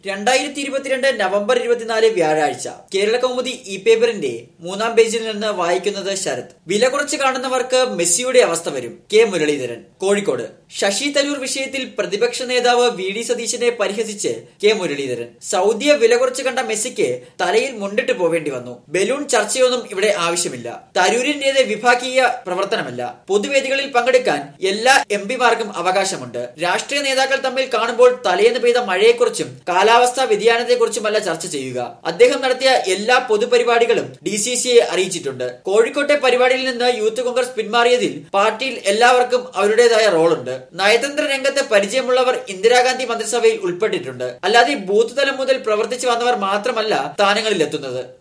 രണ്ടായിരത്തി ഇരുപത്തിരണ്ട് നവംബർ ഇരുപത്തിനാല് വ്യാഴാഴ്ച കേരള കൗമുദി ഇ പേപ്പറിന്റെ മൂന്നാം പേജിൽ നിന്ന് വായിക്കുന്നത് ശരത് വില കുറച്ച് കാണുന്നവർക്ക് മെസ്സിയുടെ അവസ്ഥ വരും കെ മുരളീധരൻ കോഴിക്കോട് ശശി തരൂർ വിഷയത്തിൽ പ്രതിപക്ഷ നേതാവ് വി ഡി സതീശനെ പരിഹസിച്ച് കെ മുരളീധരൻ സൗദിയെ വില കുറച്ച് കണ്ട മെസ്സിക്ക് തലയിൽ മുണ്ടിട്ട് പോവേണ്ടി വന്നു ബലൂൺ ചർച്ചയൊന്നും ഇവിടെ ആവശ്യമില്ല തരൂരിന്റേത് വിഭാഗീയ പ്രവർത്തനമല്ല പൊതുവേദികളിൽ പങ്കെടുക്കാൻ എല്ലാ എം പിമാർക്കും അവകാശമുണ്ട് രാഷ്ട്രീയ നേതാക്കൾ തമ്മിൽ കാണുമ്പോൾ തലേന്ന് പെയ്ത മഴയെക്കുറിച്ചും കാലാവസ്ഥാ വ്യതിയാനത്തെക്കുറിച്ചുമല്ല ചർച്ച ചെയ്യുക അദ്ദേഹം നടത്തിയ എല്ലാ പൊതുപരിപാടികളും ഡി സി സിയെ അറിയിച്ചിട്ടുണ്ട് കോഴിക്കോട്ടെ പരിപാടിയിൽ നിന്ന് യൂത്ത് കോൺഗ്രസ് പിന്മാറിയതിൽ പാർട്ടിയിൽ എല്ലാവർക്കും അവരുടേതായ റോളുണ്ട് നയതന്ത്ര രംഗത്ത് പരിചയമുള്ളവർ ഇന്ദിരാഗാന്ധി മന്ത്രിസഭയിൽ ഉൾപ്പെട്ടിട്ടുണ്ട് അല്ലാതെ ബൂത്ത് തലം മുതൽ പ്രവർത്തിച്ചു വന്നവർ മാത്രമല്ല സ്ഥാനങ്ങളിലെത്തുന്നത്